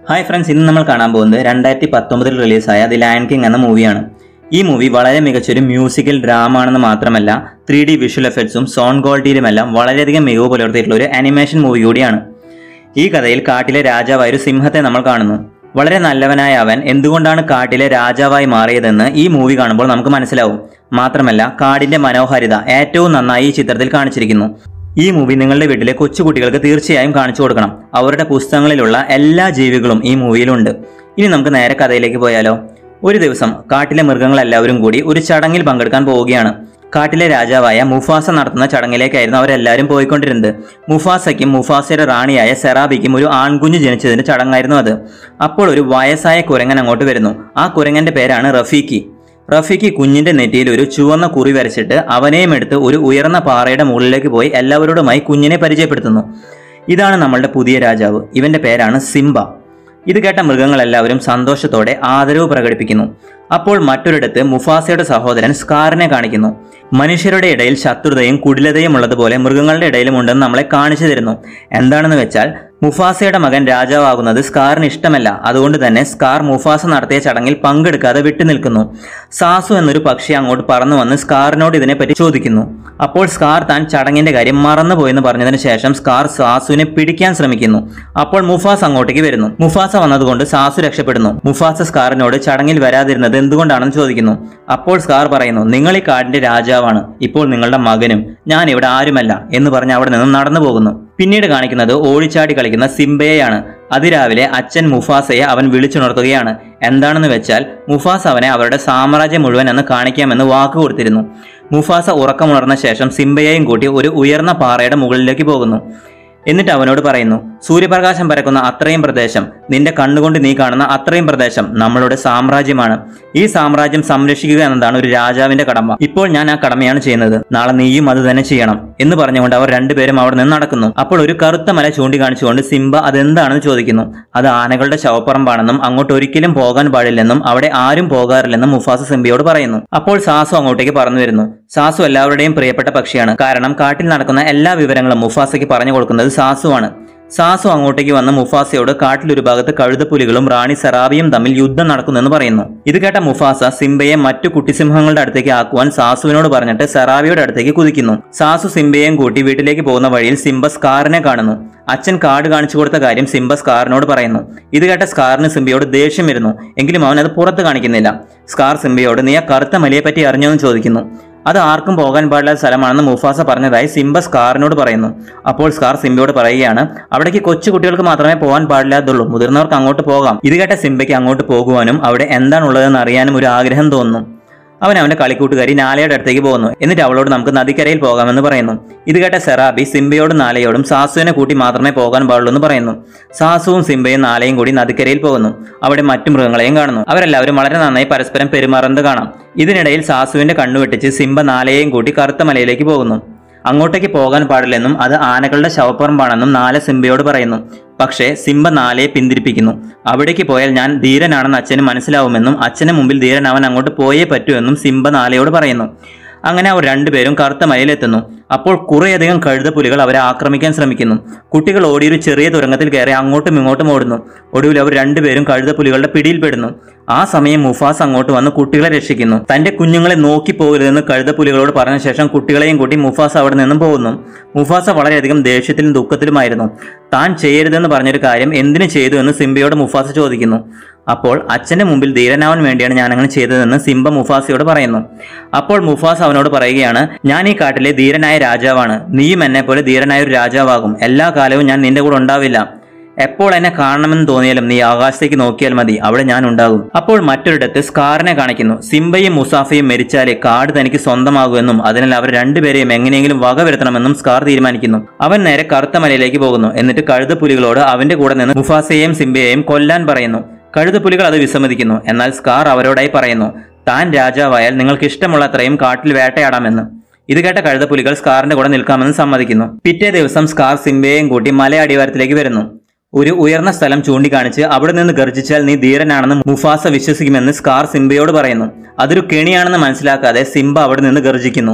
hi friends ഇന്ന് നമ്മൾ കാണാൻ പോകുന്നത് രണ്ടായിരത്തി പത്തൊമ്പതിൽ റിലീസായ ദി ലയൺ കിങ് എന്ന മൂവിയാണ് ഈ മൂവി വളരെ മികച്ചൊരു മ്യൂസിക്കൽ ഡ്രാമ ആണെന്ന് മാത്രമല്ല ത്രീ ഡി വിഷ്വൽ എഫക്ട്സും സോൺ ക്വാളിറ്റിയിലുമെല്ലാം വളരെയധികം മികവ് പുലർത്തിയിട്ടുള്ള ഒരു അനിമേഷൻ മൂവി കൂടിയാണ് ഈ കഥയിൽ കാട്ടിലെ രാജാവായ ഒരു സിംഹത്തെ നമ്മൾ കാണുന്നു വളരെ നല്ലവനായ അവൻ എന്തുകൊണ്ടാണ് കാട്ടിലെ രാജാവായി മാറിയതെന്ന് ഈ മൂവി കാണുമ്പോൾ നമുക്ക് മനസ്സിലാവും മാത്രമല്ല കാടിന്റെ മനോഹാരിത ഏറ്റവും നന്നായി ഈ ചിത്രത്തിൽ കാണിച്ചിരിക്കുന്നു ഈ മൂവി നിങ്ങളുടെ വീട്ടിലെ കൊച്ചുകുട്ടികൾക്ക് തീർച്ചയായും കാണിച്ചു കൊടുക്കണം അവരുടെ പുസ്തകങ്ങളിലുള്ള എല്ലാ ജീവികളും ഈ മൂവിയിലുണ്ട് ഇനി നമുക്ക് നേരെ കഥയിലേക്ക് പോയാലോ ഒരു ദിവസം കാട്ടിലെ മൃഗങ്ങളെല്ലാവരും കൂടി ഒരു ചടങ്ങിൽ പങ്കെടുക്കാൻ പോവുകയാണ് കാട്ടിലെ രാജാവായ മുഫാസ നടത്തുന്ന ചടങ്ങിലേക്കായിരുന്നു അവരെല്ലാവരും പോയിക്കൊണ്ടിരുന്നത് മുഫാസയ്ക്കും മുഫാസയുടെ റാണിയായ സെറാബിക്കും ഒരു ആൺകുഞ്ഞ് ജനിച്ചതിന്റെ ചടങ്ങായിരുന്നു അത് അപ്പോൾ ഒരു വയസ്സായ കുരങ്ങൻ അങ്ങോട്ട് വരുന്നു ആ കുരങ്ങന്റെ പേരാണ് റഫീഖി റഫീഖി കുഞ്ഞിന്റെ നെറ്റിയിൽ ഒരു ചുവന്ന കുറി വരച്ചിട്ട് അവനെയും എടുത്ത് ഒരു ഉയർന്ന പാറയുടെ മുകളിലേക്ക് പോയി എല്ലാവരോടുമായി കുഞ്ഞിനെ പരിചയപ്പെടുത്തുന്നു ഇതാണ് നമ്മളുടെ പുതിയ രാജാവ് ഇവന്റെ പേരാണ് സിംബ ഇത് കേട്ട മൃഗങ്ങളെല്ലാവരും സന്തോഷത്തോടെ ആദരവ് പ്രകടിപ്പിക്കുന്നു അപ്പോൾ മറ്റൊരിടത്ത് മുഫാസയുടെ സഹോദരൻ സ്കാറിനെ കാണിക്കുന്നു മനുഷ്യരുടെ ഇടയിൽ ശത്രുതയും കുടിലതയും ഉള്ളതുപോലെ മൃഗങ്ങളുടെ ഇടയിലും ഉണ്ടെന്ന് നമ്മളെ കാണിച്ചു തരുന്നു എന്താണെന്ന് വെച്ചാൽ മുഫാസയുടെ മകൻ രാജാവാകുന്നത് സ്കാറിന് ഇഷ്ടമല്ല അതുകൊണ്ട് തന്നെ സ്കാർ മുഫാസ നടത്തിയ ചടങ്ങിൽ പങ്കെടുക്കാതെ വിട്ടുനിൽക്കുന്നു സാസു എന്നൊരു പക്ഷി അങ്ങോട്ട് പറന്നു വന്ന് സ്കാറിനോട് ഇതിനെപ്പറ്റി ചോദിക്കുന്നു അപ്പോൾ സ്കാർ താൻ ചടങ്ങിന്റെ കാര്യം മറന്നുപോയെന്ന് പറഞ്ഞതിന് ശേഷം സ്കാർ സാസുവിനെ പിടിക്കാൻ ശ്രമിക്കുന്നു അപ്പോൾ മുഫാസ് അങ്ങോട്ടേക്ക് വരുന്നു മുഫാസ വന്നതുകൊണ്ട് സാസു രക്ഷപ്പെടുന്നു മുഫാസ സ്കാറിനോട് ചടങ്ങിൽ വരാതിരുന്നത് എന്തുകൊണ്ടാണെന്ന് ചോദിക്കുന്നു അപ്പോൾ സ്കാർ പറയുന്നു നിങ്ങൾ ഈ കാടിന്റെ രാജാവാണ് ഇപ്പോൾ നിങ്ങളുടെ മകനും ഞാൻ ഇവിടെ ആരുമല്ല എന്ന് പറഞ്ഞ് അവിടെ നിന്നും നടന്നു പോകുന്നു പിന്നീട് കാണിക്കുന്നത് ഓടിച്ചാടി കളിക്കുന്ന സിംബയെയാണ് അതിരാവിലെ അച്ഛൻ മുഫാസയെ അവൻ വിളിച്ചുണർത്തുകയാണ് എന്താണെന്ന് വെച്ചാൽ മുഫാസ് അവനെ അവരുടെ സാമ്രാജ്യം മുഴുവൻ എന്ന് കാണിക്കാമെന്ന് വാക്ക് കൊടുത്തിരുന്നു മുഫാസ ഉറക്കമുണർന്ന ശേഷം സിംബയെയും കൂട്ടി ഒരു ഉയർന്ന പാറയുടെ മുകളിലേക്ക് പോകുന്നു എന്നിട്ട് അവനോട് പറയുന്നു സൂര്യപ്രകാശം പരക്കുന്ന അത്രയും പ്രദേശം നിന്റെ കണ്ണുകൊണ്ട് നീ കാണുന്ന അത്രയും പ്രദേശം നമ്മളുടെ സാമ്രാജ്യമാണ് ഈ സാമ്രാജ്യം സംരക്ഷിക്കുക എന്നതാണ് ഒരു രാജാവിന്റെ കടമ ഇപ്പോൾ ഞാൻ ആ കടമയാണ് ചെയ്യുന്നത് നാളെ നീയും അത് തന്നെ ചെയ്യണം എന്ന് പറഞ്ഞുകൊണ്ട് അവർ രണ്ടുപേരും അവിടെ നിന്ന് നടക്കുന്നു അപ്പോൾ ഒരു കറുത്ത മല ചൂണ്ടിക്കാണിച്ചുകൊണ്ട് സിംബ അതെന്താണെന്ന് ചോദിക്കുന്നു അത് ആനകളുടെ ശവപ്പറമ്പാണെന്നും അങ്ങോട്ട് ഒരിക്കലും പോകാൻ പാടില്ലെന്നും അവിടെ ആരും പോകാറില്ലെന്നും മുഫാസ സിംബയോട് പറയുന്നു അപ്പോൾ സാസു അങ്ങോട്ടേക്ക് പറന്നു വരുന്നു സാസു എല്ലാവരുടെയും പ്രിയപ്പെട്ട പക്ഷിയാണ് കാരണം കാട്ടിൽ നടക്കുന്ന എല്ലാ വിവരങ്ങളും മുഫാസയ്ക്ക് പറഞ്ഞു കൊടുക്കുന്നത് സാസുവാണ് സാസു അങ്ങോട്ടേക്ക് വന്ന മുഫാസയോട് കാട്ടിലൊരു ഭാഗത്ത് കഴുതപ്പുലികളും റാണി സെറാബിയും തമ്മിൽ യുദ്ധം നടക്കുന്നെന്ന് പറയുന്നു ഇത് കേട്ട മുഫാസ സിംബയെ മറ്റു കുട്ടിസിംഹങ്ങളുടെ അടുത്തേക്ക് ആക്കുവാൻ സാസുവിനോട് പറഞ്ഞിട്ട് സെറാബിയുടെ അടുത്തേക്ക് കുതിക്കുന്നു സാസു സിംബയെയും കൂട്ടി വീട്ടിലേക്ക് പോകുന്ന വഴിയിൽ സിംബ സ്കാറിനെ കാണുന്നു അച്ഛൻ കാർഡ് കാണിച്ചു കൊടുത്ത കാര്യം സിംബ സ്കാറിനോട് പറയുന്നു ഇത് കേട്ട സ്കാറിന് സിംബയോട് ദേഷ്യം വരുന്നു എങ്കിലും അവൻ അത് പുറത്ത് കാണിക്കുന്നില്ല സ്കാർ സിംബയോട് നീ ആ കറുത്ത മലയെ പറ്റി അറിഞ്ഞോന്ന് ചോദിക്കുന്നു അത് ആർക്കും പോകാൻ പാടില്ലാത്ത സ്ഥലമാണെന്ന് മുഫാസ പറഞ്ഞതായി സിംബ സ്കാറിനോട് പറയുന്നു അപ്പോൾ സ്കാർ സിംബയോട് പറയുകയാണ് അവിടേക്ക് കൊച്ചു കുട്ടികൾക്ക് മാത്രമേ പോകാൻ പാടില്ലാത്തുള്ളൂ മുതിർന്നവർക്ക് അങ്ങോട്ട് പോകാം ഇത് കേട്ട സിംബയ്ക്ക് അങ്ങോട്ട് പോകുവാനും അവിടെ എന്താണുള്ളതെന്ന് അറിയാനും ഒരു ആഗ്രഹം തോന്നുന്നു അവൻ അവന്റെ കളിക്കൂട്ടുകാരി നാലയുടെ അടുത്തേക്ക് പോകുന്നു എന്നിട്ട് അവളോട് നമുക്ക് നദിക്കരയിൽ പോകാമെന്ന് പറയുന്നു ഇത് കേട്ട സെറാബി സിംബയോടും നാലയോടും സാസുവിനെ കൂട്ടി മാത്രമേ പോകാൻ പാടുള്ളൂ എന്ന് പറയുന്നു സാസുവും സിംബയും നാലയും കൂടി നദിക്കരയിൽ പോകുന്നു അവിടെ മറ്റു മൃഗങ്ങളെയും കാണുന്നു അവരെല്ലാവരും വളരെ നന്നായി പരസ്പരം പെരുമാറുന്നത് കാണാം ഇതിനിടയിൽ സാസുവിന്റെ കണ്ണുവെട്ടിച്ച് സിംബ നാലയെയും കൂട്ടി കറുത്ത മലയിലേക്ക് പോകുന്നു അങ്ങോട്ടേക്ക് പോകാൻ പാടില്ലെന്നും അത് ആനകളുടെ ശവപ്പറമ്പാണെന്നും നാല സിംബയോട് പറയുന്നു പക്ഷേ സിംബ നാലയെ പിന്തിരിപ്പിക്കുന്നു അവിടേക്ക് പോയാൽ ഞാൻ ധീരനാണെന്ന് അച്ഛന് മനസ്സിലാവുമെന്നും അച്ഛന് മുമ്പിൽ ധീരനാവാൻ അങ്ങോട്ട് പോയേ പറ്റൂ എന്നും സിംബ നാലയോട് പറയുന്നു അങ്ങനെ അവർ രണ്ടുപേരും കറുത്ത മലയിലെത്തുന്നു അപ്പോൾ കുറേയധികം കഴുതപ്പുലികൾ അവരെ ആക്രമിക്കാൻ ശ്രമിക്കുന്നു കുട്ടികൾ ഓടിയൊരു ചെറിയ തുരങ്കത്തിൽ കയറി അങ്ങോട്ടും ഇങ്ങോട്ടും ഓടുന്നു ഒടുവിൽ അവർ രണ്ടുപേരും കഴുതപ്പുലികളുടെ പിടിയിൽപ്പെടുന്നു ആ സമയം മുഫാസ് അങ്ങോട്ട് വന്ന് കുട്ടികളെ രക്ഷിക്കുന്നു തന്റെ കുഞ്ഞുങ്ങളെ നോക്കി പോകരുതെന്ന് കഴുതപ്പുലികളോട് പറഞ്ഞ ശേഷം കുട്ടികളെയും കൂട്ടി മുഫാസ് അവിടെ നിന്നും പോകുന്നു മുഫാസ വളരെയധികം ദേഷ്യത്തിലും ദുഃഖത്തിലുമായിരുന്നു താൻ ചെയ്യരുതെന്ന് പറഞ്ഞൊരു കാര്യം എന്തിനു ചെയ്തു എന്ന് സിംബയോട് മുഫാസ ചോദിക്കുന്നു അപ്പോൾ അച്ഛന്റെ മുമ്പിൽ ധീരനാവാൻ വേണ്ടിയാണ് ഞാൻ അങ്ങനെ ചെയ്തതെന്ന് സിംബ മുഫാസയോട് പറയുന്നു അപ്പോൾ മുഫാസ് അവനോട് പറയുകയാണ് ഞാൻ ഈ കാട്ടിലെ ധീരനായ രാജാവാണ് നീയും എന്നെ പോലെ ധീരനായ ഒരു രാജാവാകും എല്ലാ കാലവും ഞാൻ നിന്റെ കൂടെ ഉണ്ടാവില്ല എപ്പോൾ എന്നെ കാണണമെന്ന് തോന്നിയാലും നീ ആകാശത്തേക്ക് നോക്കിയാൽ മതി അവിടെ ഞാൻ ഉണ്ടാകും അപ്പോൾ മറ്റൊരിടത്ത് സ്കാറിനെ കാണിക്കുന്നു സിംബയും മുസാഫയും മരിച്ചാലേ കാട് തനിക്ക് സ്വന്തമാകുമെന്നും അതിനാൽ അവർ രണ്ടുപേരെയും എങ്ങനെയെങ്കിലും വക വരുത്തണമെന്നും സ്കാർ തീരുമാനിക്കുന്നു അവൻ നേരെ കറുത്ത മലയിലേക്ക് പോകുന്നു എന്നിട്ട് കഴുതപ്പുലികളോട് അവന്റെ കൂടെ നിന്ന് മുഫാസയെയും സിംബയെയും കൊല്ലാൻ പറയുന്നു കഴുതപ്പുലികൾ അത് വിസമ്മതിക്കുന്നു എന്നാൽ സ്കാർ അവരോടായി പറയുന്നു താൻ രാജാവായാൽ നിങ്ങൾക്ക് ഇഷ്ടമുള്ളത്രയും കാട്ടിൽ വേട്ടയാടാമെന്ന് ഇത് കേട്ട കഴുതപ്പുലികൾ സ്കാറിന്റെ കൂടെ നിൽക്കാമെന്ന് സമ്മതിക്കുന്നു പിറ്റേ ദിവസം സ്കാർ സിംബയെയും കൂട്ടി മലയടിവാരത്തിലേക്ക് വരുന്നു ഒരു ഉയർന്ന സ്ഥലം ചൂണ്ടിക്കാണിച്ച് അവിടെ നിന്ന് ഗർജിച്ചാൽ നീ ധീരനാണെന്ന് മുഫാസ വിശ്വസിക്കുമെന്ന് സ്കാർ സിംബയോട് പറയുന്നു അതൊരു കെണിയാണെന്ന് മനസ്സിലാക്കാതെ സിംബ അവിടെ നിന്ന് ഗർജിക്കുന്നു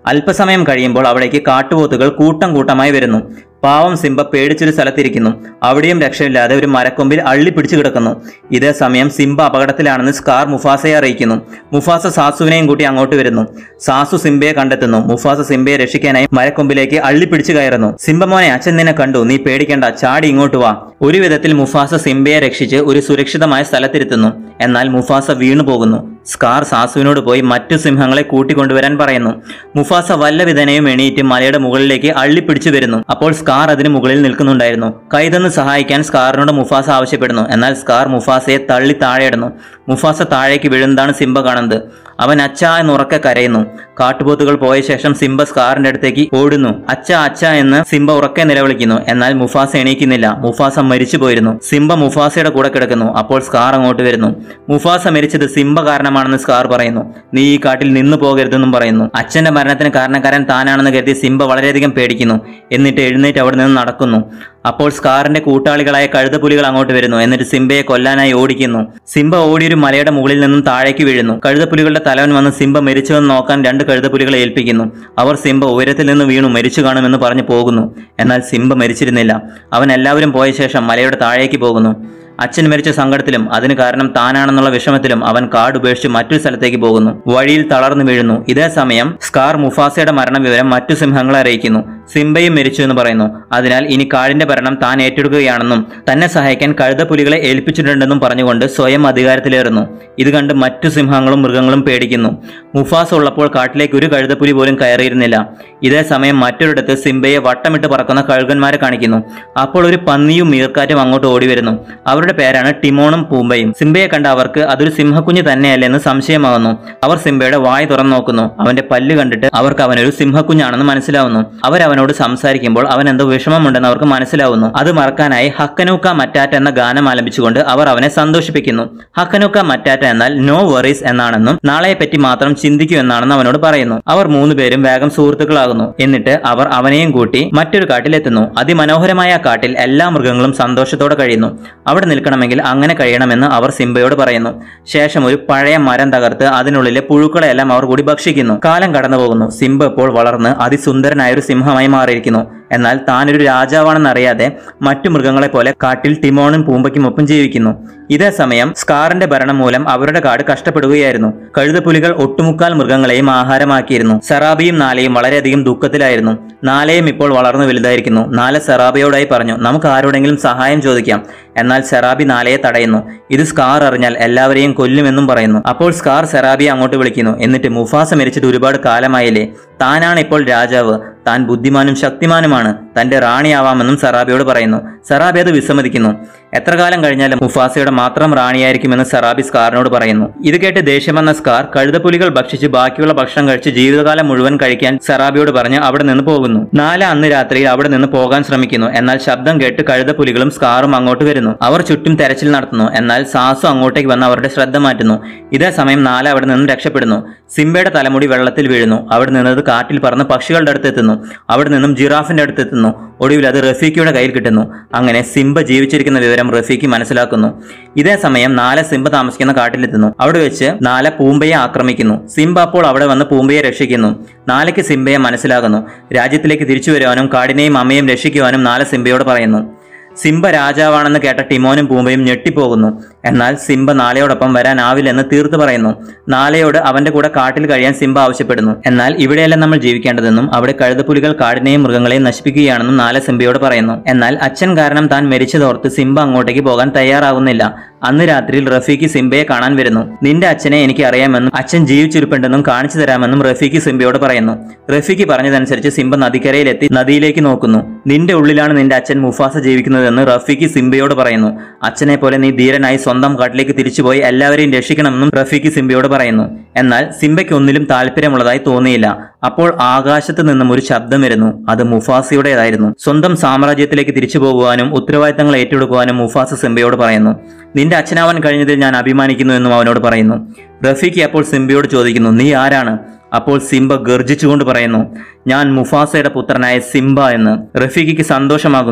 അല്പസമയം കഴിയുമ്പോൾ അവിടേക്ക് കാട്ടുപോത്തുകൾ കൂട്ടം കൂട്ടമായി വരുന്നു പാവം സിംബ പേടിച്ചൊരു സ്ഥലത്തിരിക്കുന്നു അവിടെയും രക്ഷയില്ലാതെ ഒരു മരക്കൊമ്പിൽ അള്ളി പിടിച്ചു കിടക്കുന്നു ഇതേ സമയം സിംബ അപകടത്തിലാണെന്ന് സ്കാർ മുഫാസയെ അറിയിക്കുന്നു മുഫാസ സാസുവിനെയും കൂട്ടി അങ്ങോട്ട് വരുന്നു സാസു സിംബയെ കണ്ടെത്തുന്നു മുഫാസ സിംബയെ രക്ഷിക്കാനായി മരക്കൊമ്പിലേക്ക് അള്ളി പിടിച്ചു കയറുന്നു സിംബ മോനെ അച്ഛൻ നിന്നെ കണ്ടു നീ പേടിക്കണ്ട ചാടി ഇങ്ങോട്ട് വാ ഒരു വിധത്തിൽ മുഫാസ സിംബയെ രക്ഷിച്ച് ഒരു സുരക്ഷിതമായ സ്ഥലത്തിരുത്തുന്നു എന്നാൽ മുഫാസ വീണു പോകുന്നു സ്കാർ സാസുവിനോട് പോയി മറ്റു സിംഹങ്ങളെ കൂട്ടിക്കൊണ്ടുവരാൻ പറയുന്നു മുഫാസ വല്ല വിധനയും എണീറ്റ് മലയുടെ മുകളിലേക്ക് അള്ളിപ്പിടിച്ചു വരുന്നു അപ്പോൾ സ്കാർ അതിന് മുകളിൽ നിൽക്കുന്നുണ്ടായിരുന്നു കൈതന്ന് സഹായിക്കാൻ സ്കാറിനോട് മുഫാസ ആവശ്യപ്പെടുന്നു എന്നാൽ സ്കാർ മുഫാസയെ തള്ളി താഴെയിടുന്നു മുഫാസ താഴേക്ക് വീഴുന്നതാണ് സിംബ കാണുന്നത് അവൻ അച്ഛ എന്ന് ഉറക്കെ കരയുന്നു കാട്ടുപോത്തുകൾ പോയ ശേഷം സിംബ സ്കാറിന്റെ അടുത്തേക്ക് ഓടുന്നു അച്ഛ അച്ഛ എന്ന് സിംബ ഉറക്കെ നിലവിളിക്കുന്നു എന്നാൽ മുഫാസ എണീക്കുന്നില്ല മുഫാസ മരിച്ചു പോയിരുന്നു സിംബ മുഫാസയുടെ കൂടെ കിടക്കുന്നു അപ്പോൾ സ്കാർ അങ്ങോട്ട് വരുന്നു മുഫാസ മരിച്ചത് സിംബ കാരണമാണെന്ന് സ്കാർ പറയുന്നു നീ ഈ കാട്ടിൽ നിന്നു പോകരുതെന്നും പറയുന്നു അച്ഛന്റെ മരണത്തിന് കാരണക്കാരൻ താനാണെന്ന് കരുതി സിംബ വളരെയധികം പേടിക്കുന്നു എന്നിട്ട് എഴുന്നേറ്റ് അവിടെ നിന്ന് നടക്കുന്നു അപ്പോൾ സ്കാറിന്റെ കൂട്ടാളികളായ കഴുതപ്പുലികൾ അങ്ങോട്ട് വരുന്നു എന്നിട്ട് സിംബയെ കൊല്ലാനായി ഓടിക്കുന്നു സിംബ ഓടിയൊരു മലയുടെ മുകളിൽ നിന്നും താഴേക്ക് വീഴുന്നു കഴുതപ്പുലികളുടെ തലവൻ വന്ന് സിംബ മരിച്ചുവെന്ന് നോക്കാൻ രണ്ട് കഴുതപ്പുലികളെ ഏൽപ്പിക്കുന്നു അവർ സിംബ ഉയരത്തിൽ നിന്ന് വീണു മരിച്ചു കാണുമെന്ന് പറഞ്ഞു പോകുന്നു എന്നാൽ സിംബ മരിച്ചിരുന്നില്ല അവൻ എല്ലാവരും പോയ ശേഷം മലയുടെ താഴേക്ക് പോകുന്നു അച്ഛൻ മരിച്ച സങ്കടത്തിലും അതിന് കാരണം താനാണെന്നുള്ള വിഷമത്തിലും അവൻ കാട് ഉപേക്ഷിച്ച് മറ്റൊരു സ്ഥലത്തേക്ക് പോകുന്നു വഴിയിൽ തളർന്നു വീഴുന്നു ഇതേ സമയം സ്കാർ മുഫാസയുടെ മരണവിവരം മറ്റു സിംഹങ്ങളെ അറിയിക്കുന്നു സിംബയും മരിച്ചു എന്ന് പറയുന്നു അതിനാൽ ഇനി കാടിന്റെ ഭരണം താൻ ഏറ്റെടുക്കുകയാണെന്നും തന്നെ സഹായിക്കാൻ കഴുതപ്പുലികളെ ഏൽപ്പിച്ചിട്ടുണ്ടെന്നും പറഞ്ഞുകൊണ്ട് സ്വയം അധികാരത്തിലേറുന്നു ഇത് കണ്ട് മറ്റു സിംഹങ്ങളും മൃഗങ്ങളും പേടിക്കുന്നു മുഫാസ ഉള്ളപ്പോൾ കാട്ടിലേക്ക് ഒരു കഴുതപ്പുലി പോലും കയറിയിരുന്നില്ല ഇതേ സമയം മറ്റൊരിടത്ത് സിംബയെ വട്ടമിട്ട് പറക്കുന്ന കഴുകന്മാരെ കാണിക്കുന്നു അപ്പോൾ ഒരു പന്നിയും മീർക്കാറ്റും അങ്ങോട്ട് ഓടി വരുന്നു അവരുടെ പേരാണ് ടിമോണും പൂമ്പയും സിംബയെ കണ്ട അവർക്ക് അതൊരു സിംഹക്കുഞ്ഞ് തന്നെയല്ലെന്ന് സംശയമാകുന്നു അവർ സിംബയുടെ വായ തുറന്നു നോക്കുന്നു അവന്റെ പല്ല് കണ്ടിട്ട് അവർക്ക് അവനൊരു സിംഹക്കുഞ്ഞാണെന്ന് മനസ്സിലാവുന്നു അവരവനോട് സംസാരിക്കുമ്പോൾ അവൻ എന്തോ വിഷമമുണ്ടെന്ന് അവർക്ക് മനസ്സിലാവുന്നു അത് മറക്കാനായി ഹക്കനൂക്ക മറ്റാറ്റ എന്ന ഗാനം ആലപിച്ചുകൊണ്ട് അവർ അവനെ സന്തോഷിപ്പിക്കുന്നു ഹക്കനൂക്ക മറ്റാറ്റ എന്നാൽ നോ വറീസ് എന്നാണെന്നും നാളെയെ പറ്റി മാത്രം ചിന്തിക്കൂ എന്നാണെന്ന് അവനോട് പറയുന്നു അവർ മൂന്നുപേരും വേഗം സുഹൃത്തുക്കളാകുന്നു എന്നിട്ട് അവർ അവനെയും കൂട്ടി മറ്റൊരു കാട്ടിലെത്തുന്നു അതിമനോഹരമായ ആ കാട്ടിൽ എല്ലാ മൃഗങ്ങളും സന്തോഷത്തോടെ കഴിയുന്നു അവിടെ നിൽക്കണമെങ്കിൽ അങ്ങനെ കഴിയണമെന്ന് അവർ സിംബയോട് പറയുന്നു ശേഷം ഒരു പഴയ മരം തകർത്ത് അതിനുള്ളിലെ പുഴുക്കളെല്ലാം അവർ കൂടി ഭക്ഷിക്കുന്നു കാലം കടന്നു പോകുന്നു സിംബ ഇപ്പോൾ വളർന്ന് അതിസുന്ദരനായ ഒരു സിംഹമായി മാറിയിരിക്കുന്നു എന്നാൽ താനൊരു രാജാവാണെന്നറിയാതെ മറ്റു മൃഗങ്ങളെ പോലെ കാട്ടിൽ ടിമോണും പൂമ്പയ്ക്കും ഒപ്പം ജീവിക്കുന്നു ഇതേ സമയം സ്കാറിന്റെ ഭരണം മൂലം അവരുടെ കാട് കഷ്ടപ്പെടുകയായിരുന്നു കഴുതപ്പുലികൾ ഒട്ടുമുക്കാൽ മൃഗങ്ങളെയും ആഹാരമാക്കിയിരുന്നു സെറാബിയും നാലയും വളരെയധികം ദുഃഖത്തിലായിരുന്നു നാലയും ഇപ്പോൾ വളർന്നു വലുതായിരിക്കുന്നു നാല സെറാബിയോടായി പറഞ്ഞു നമുക്ക് ആരോടെങ്കിലും സഹായം ചോദിക്കാം എന്നാൽ സെറാബി നാലയെ തടയുന്നു ഇത് സ്കാർ അറിഞ്ഞാൽ എല്ലാവരെയും കൊല്ലുമെന്നും പറയുന്നു അപ്പോൾ സ്കാർ സെറാബിയെ അങ്ങോട്ട് വിളിക്കുന്നു എന്നിട്ട് മുഫാസ മരിച്ചിട്ട് ഒരുപാട് കാലമായില്ലേ താനാണ് ഇപ്പോൾ രാജാവ് താൻ ബുദ്ധിമാനും ശക്തിമാനുമാണ് തന്റെ റാണിയാവാമെന്നും സറാബിയോട് പറയുന്നു സറാബി അത് വിസമ്മതിക്കുന്നു എത്ര കാലം കഴിഞ്ഞാലും മുഫാസയുടെ മാത്രം റാണിയായിരിക്കുമെന്ന് സറാബി സ്കാറിനോട് പറയുന്നു ഇത് കേട്ട് ദേഷ്യം വന്ന സ്കാർ കഴുതപ്പുലികൾ ഭക്ഷിച്ച് ബാക്കിയുള്ള ഭക്ഷണം കഴിച്ച് ജീവിതകാലം മുഴുവൻ കഴിക്കാൻ സറാബിയോട് പറഞ്ഞ് അവിടെ നിന്ന് പോകുന്നു നാല അന്ന് രാത്രി അവിടെ നിന്ന് പോകാൻ ശ്രമിക്കുന്നു എന്നാൽ ശബ്ദം കേട്ട് കഴുതപ്പുലികളും സ്കാറും അങ്ങോട്ട് വരുന്നു അവർ ചുറ്റും തെരച്ചിൽ നടത്തുന്നു എന്നാൽ സാസു അങ്ങോട്ടേക്ക് വന്ന് അവരുടെ ശ്രദ്ധ മാറ്റുന്നു ഇതേ സമയം നാല അവിടെ നിന്നും രക്ഷപ്പെടുന്നു സിംബയുടെ തലമുടി വെള്ളത്തിൽ വീഴുന്നു അവിടെ നിന്നത് കാറ്റിൽ പറന്ന് പക്ഷികളുടെ അടുത്ത് എത്തുന്നു അവിടെ നിന്നും ജിറാഫിന്റെ അടുത്ത് എത്തുന്നു ഒടുവിൽ അത് റഫീഖിയുടെ കയ്യിൽ കിട്ടുന്നു അങ്ങനെ സിംബ ജീവിച്ചിരിക്കുന്ന വിവരം റഫീഖി മനസ്സിലാക്കുന്നു ഇതേ സമയം നാല സിംബ താമസിക്കുന്ന കാട്ടിലെത്തുന്നു അവിടെ വെച്ച് നാല പൂമ്പയെ ആക്രമിക്കുന്നു സിംബ അപ്പോൾ അവിടെ വന്ന് പൂമ്പയെ രക്ഷിക്കുന്നു നാലയ്ക്ക് സിംബയെ മനസ്സിലാകുന്നു രാജ്യത്തിലേക്ക് തിരിച്ചു വരുവാനും കാടിനെയും അമ്മയും രക്ഷിക്കുവാനും നാല സിംബയോട് പറയുന്നു സിംബ രാജാവാണെന്ന് കേട്ട ടിമോനും പൂമ്പയും ഞെട്ടിപ്പോകുന്നു എന്നാൽ സിംബ നാളെയോടൊപ്പം വരാനാവില്ലെന്ന് തീർത്തു പറയുന്നു നാളെയോട് അവന്റെ കൂടെ കാട്ടിൽ കഴിയാൻ സിംബ ആവശ്യപ്പെടുന്നു എന്നാൽ ഇവിടെയല്ല നമ്മൾ ജീവിക്കേണ്ടതെന്നും അവിടെ കഴുതപ്പുലികൾ കാടിനെയും മൃഗങ്ങളെയും നശിപ്പിക്കുകയാണെന്നും നാളെ സിംബയോട് പറയുന്നു എന്നാൽ അച്ഛൻ കാരണം താൻ മരിച്ചതോർത്ത് സിംബ അങ്ങോട്ടേക്ക് പോകാൻ തയ്യാറാകുന്നില്ല അന്ന് രാത്രിയിൽ റഫീഖ് സിംബയെ കാണാൻ വരുന്നു നിന്റെ അച്ഛനെ എനിക്ക് അറിയാമെന്നും അച്ഛൻ ജീവിച്ചിരിപ്പുണ്ടെന്നും കാണിച്ചു തരാമെന്നും റഫീഖ് സിംബയോട് പറയുന്നു റഫീഖ് പറഞ്ഞതനുസരിച്ച് സിംബ നദിക്കരയിലെത്തി നദിയിലേക്ക് നോക്കുന്നു നിന്റെ ഉള്ളിലാണ് നിന്റെ അച്ഛൻ മുഫാസ ജീവിക്കുന്നതെന്ന് റഫീഖ് സിംബയോട് പറയുന്നു അച്ഛനെ പോലെ നീ ധീരനായി സ്വന്തം കാട്ടിലേക്ക് തിരിച്ചുപോയി എല്ലാവരെയും രക്ഷിക്കണമെന്നും റഫീഖ് സിംബയോട് പറയുന്നു എന്നാൽ സിംബയ്ക്ക് ഒന്നിലും താല്പര്യമുള്ളതായി തോന്നിയില്ല അപ്പോൾ ആകാശത്ത് നിന്നും ഒരു ശബ്ദം വരുന്നു അത് മുഫാസയുടേതായിരുന്നു സ്വന്തം സാമ്രാജ്യത്തിലേക്ക് തിരിച്ചു പോകുവാനും ഉത്തരവാദിത്തങ്ങൾ ഏറ്റെടുക്കുവാനും മുഫാസ സിംബയോട് പറയുന്നു നിന്റെ അച്ഛനാവാൻ കഴിഞ്ഞതിൽ ഞാൻ അഭിമാനിക്കുന്നു എന്നും അവനോട് പറയുന്നു റഫീഖ് അപ്പോൾ സിംബയോട് ചോദിക്കുന്നു നീ ആരാണ് അപ്പോൾ സിംബ ഗർജിച്ചുകൊണ്ട് പറയുന്നു ഞാൻ മുഫാസയുടെ പുത്രനായ സിംബ എന്ന് റഫീഖിക്ക് സന്തോഷമാകുന്നു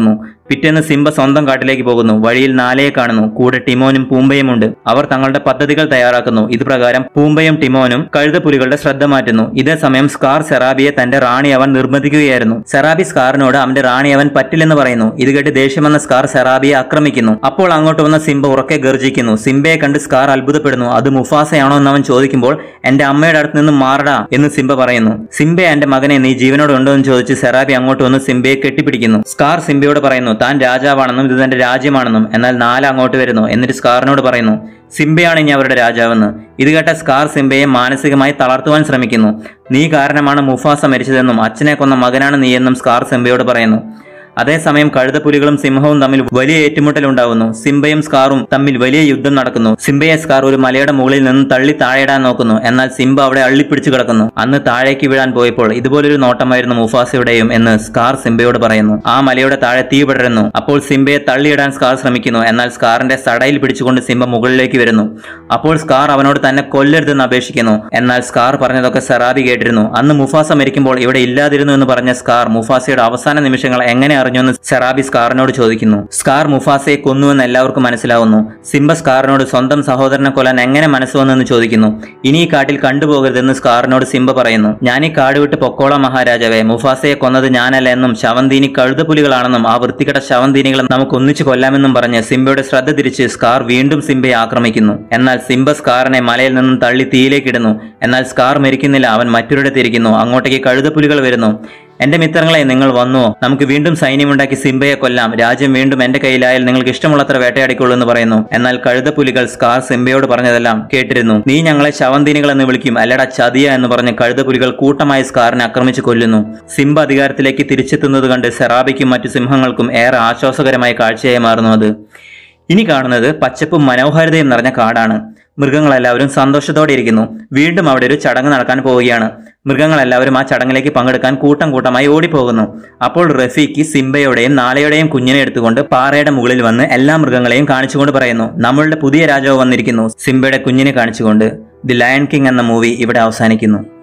പിറ്റേന്ന് സിംബ സ്വന്തം കാട്ടിലേക്ക് പോകുന്നു വഴിയിൽ നാലയെ കാണുന്നു കൂടെ ടിമോനും പൂമ്പയും ഉണ്ട് അവർ തങ്ങളുടെ പദ്ധതികൾ തയ്യാറാക്കുന്നു ഇത് പ്രകാരം പൂമ്പയും ടിമോനും കഴുതപ്പുലികളുടെ ശ്രദ്ധ മാറ്റുന്നു ഇതേ സമയം സ്കാർ സെറാബിയെ തന്റെ റാണി അവൻ നിർബന്ധിക്കുകയായിരുന്നു സെറാബി സ്കാറിനോട് അവന്റെ റാണി അവൻ പറ്റില്ലെന്ന് പറയുന്നു ഇത് കേട്ട് ദേഷ്യം വന്ന സ്കാർ സെറാബിയെ ആക്രമിക്കുന്നു അപ്പോൾ അങ്ങോട്ട് വന്ന സിംബ ഉറക്കെ ഗർജിക്കുന്നു സിംബയെ കണ്ട് സ്കാർ അത്ഭുതപ്പെടുന്നു അത് മുഫാസയാണോ എന്ന് അവൻ ചോദിക്കുമ്പോൾ എന്റെ അമ്മയുടെ അടുത്ത് നിന്ന് മാറടാ എന്ന് സിംബ പറയുന്നു സിംബെ എന്റെ മകനെ നീ ജീവനോട് ഉണ്ടോ എന്ന് ചോദിച്ച് സെറാബി അങ്ങോട്ട് വന്ന് സിംബയെ കെട്ടിപ്പിടിക്കുന്നു സ്കാർ സിംബയോട് പറയുന്നു താൻ രാജാവാണെന്നും ഇത് തന്റെ രാജ്യമാണെന്നും എന്നാൽ നാല് അങ്ങോട്ട് വരുന്നു എന്നിട്ട് സ്കാറിനോട് പറയുന്നു സിംബയാണ് ഇനി അവരുടെ രാജാവെന്ന് ഇത് കേട്ട സ്കാർ സിംബയെ മാനസികമായി തളർത്തുവാൻ ശ്രമിക്കുന്നു നീ കാരണമാണ് മുഫാസ മരിച്ചതെന്നും അച്ഛനെ കൊന്ന മകനാണ് നീയെന്നും സ്കാർ സിംബയോട് പറയുന്നു അതേസമയം കഴുതപ്പുലികളും സിംഹവും തമ്മിൽ വലിയ ഏറ്റുമുട്ടൽ ഉണ്ടാവുന്നു സിംബയും സ്കാറും തമ്മിൽ വലിയ യുദ്ധം നടക്കുന്നു സിംബയെ സ്കാർ ഒരു മലയുടെ മുകളിൽ നിന്ന് തള്ളി താഴെയിടാൻ നോക്കുന്നു എന്നാൽ സിംബ അവിടെ അള്ളിപ്പിടിച്ചു കിടക്കുന്നു അന്ന് താഴേക്ക് വീഴാൻ പോയപ്പോൾ ഇതുപോലൊരു നോട്ടമായിരുന്നു മുഫാസയുടെയും എന്ന് സ്കാർ സിംബയോട് പറയുന്നു ആ മലയുടെ താഴെ തീ പടരുന്നു അപ്പോൾ സിംബയെ തള്ളിയിടാൻ സ്കാർ ശ്രമിക്കുന്നു എന്നാൽ സ്കാറിന്റെ സടയിൽ പിടിച്ചുകൊണ്ട് സിംബ മുകളിലേക്ക് വരുന്നു അപ്പോൾ സ്കാർ അവനോട് തന്നെ കൊല്ലരുതെന്ന് അപേക്ഷിക്കുന്നു എന്നാൽ സ്കാർ പറഞ്ഞതൊക്കെ സെറാബി കേട്ടിരുന്നു അന്ന് മുഫാസ മരിക്കുമ്പോൾ ഇവിടെ ഇല്ലാതിരുന്നു എന്ന് പറഞ്ഞ സ്കാർ മുഫാസയുടെ അവസാന നിമിഷങ്ങൾ എങ്ങനെ അറിഞ്ഞുവെന്ന് സെറാബി സ്കാറിനോട് ചോദിക്കുന്നു സ്കാർ മുഫാസയെ കൊന്നുവെന്ന് എല്ലാവർക്കും മനസ്സിലാവുന്നു സിംബ സ്കാറിനോട് സ്വന്തം സഹോദരനെ കൊല്ലാൻ എങ്ങനെ മനസ്സ് വന്നെന്ന് ചോദിക്കുന്നു ഇനി ഈ കാട്ടിൽ കണ്ടുപോകരുതെന്ന് സ്കാറിനോട് സിംബ പറയുന്നു ഞാൻ ഈ കാട് വിട്ട് പൊക്കോളാം മഹാരാജാവേ മുഫാസയെ കൊന്നത് ഞാനല്ല എന്നും ശവന്തീനി കഴുതപ്പുലികളാണെന്നും ആ വൃത്തികെട്ട ശവന്തീനികളെ നമുക്ക് ഒന്നിച്ചു കൊല്ലാമെന്നും പറഞ്ഞ് സിംബയുടെ ശ്രദ്ധ തിരിച്ച് സ്കാർ വീണ്ടും സിംബയെ ആക്രമിക്കുന്നു എന്നാൽ സിംബ സ്കാറിനെ മലയിൽ നിന്നും തള്ളി തീയിലേക്കിടുന്നു എന്നാൽ സ്കാർ മരിക്കുന്നില്ല അവൻ മറ്റൊരിടത്തിരിക്കുന്നു അങ്ങോട്ടേക്ക് കഴുതപ്പുലികൾ വരുന്നു എന്റെ മിത്രങ്ങളെ നിങ്ങൾ വന്നുവോ നമുക്ക് വീണ്ടും സൈന്യമുണ്ടാക്കി സിംബയെ കൊല്ലാം രാജ്യം വീണ്ടും എന്റെ കയ്യിലായാൽ നിങ്ങൾക്ക് ഇഷ്ടമുള്ളത്ര വേട്ടയാടിക്കൊള്ളൂ എന്ന് പറയുന്നു എന്നാൽ കഴുതപ്പുലികൾ സ്കാർ സിംബയോട് പറഞ്ഞതെല്ലാം കേട്ടിരുന്നു നീ ഞങ്ങളെ ശവന്തീനികൾ എന്ന് വിളിക്കും അല്ലട ചതിയ എന്ന് പറഞ്ഞ് കഴുതപ്പുലികൾ കൂട്ടമായി സ്കാറിനെ ആക്രമിച്ചു കൊല്ലുന്നു സിംബ അധികാരത്തിലേക്ക് തിരിച്ചെത്തുന്നത് കണ്ട് സെറാബിക്കും മറ്റു സിംഹങ്ങൾക്കും ഏറെ ആശ്വാസകരമായ കാഴ്ചയായി മാറുന്നു അത് ഇനി കാണുന്നത് പച്ചപ്പും മനോഹാരിതയും നിറഞ്ഞ കാടാണ് മൃഗങ്ങളെല്ലാവരും സന്തോഷത്തോടെ ഇരിക്കുന്നു വീണ്ടും അവിടെ ഒരു ചടങ്ങ് നടക്കാൻ പോവുകയാണ് മൃഗങ്ങളെല്ലാവരും ആ ചടങ്ങിലേക്ക് പങ്കെടുക്കാൻ കൂട്ടം കൂട്ടമായി ഓടിപ്പോകുന്നു അപ്പോൾ റഫീക്ക് സിംബയുടെയും നാളെയുടെയും കുഞ്ഞിനെ എടുത്തുകൊണ്ട് പാറയുടെ മുകളിൽ വന്ന് എല്ലാ മൃഗങ്ങളെയും കാണിച്ചുകൊണ്ട് പറയുന്നു നമ്മളുടെ പുതിയ രാജാവ് വന്നിരിക്കുന്നു സിംബയുടെ കുഞ്ഞിനെ കാണിച്ചുകൊണ്ട് ദി ലയൺ കിങ് എന്ന മൂവി ഇവിടെ അവസാനിക്കുന്നു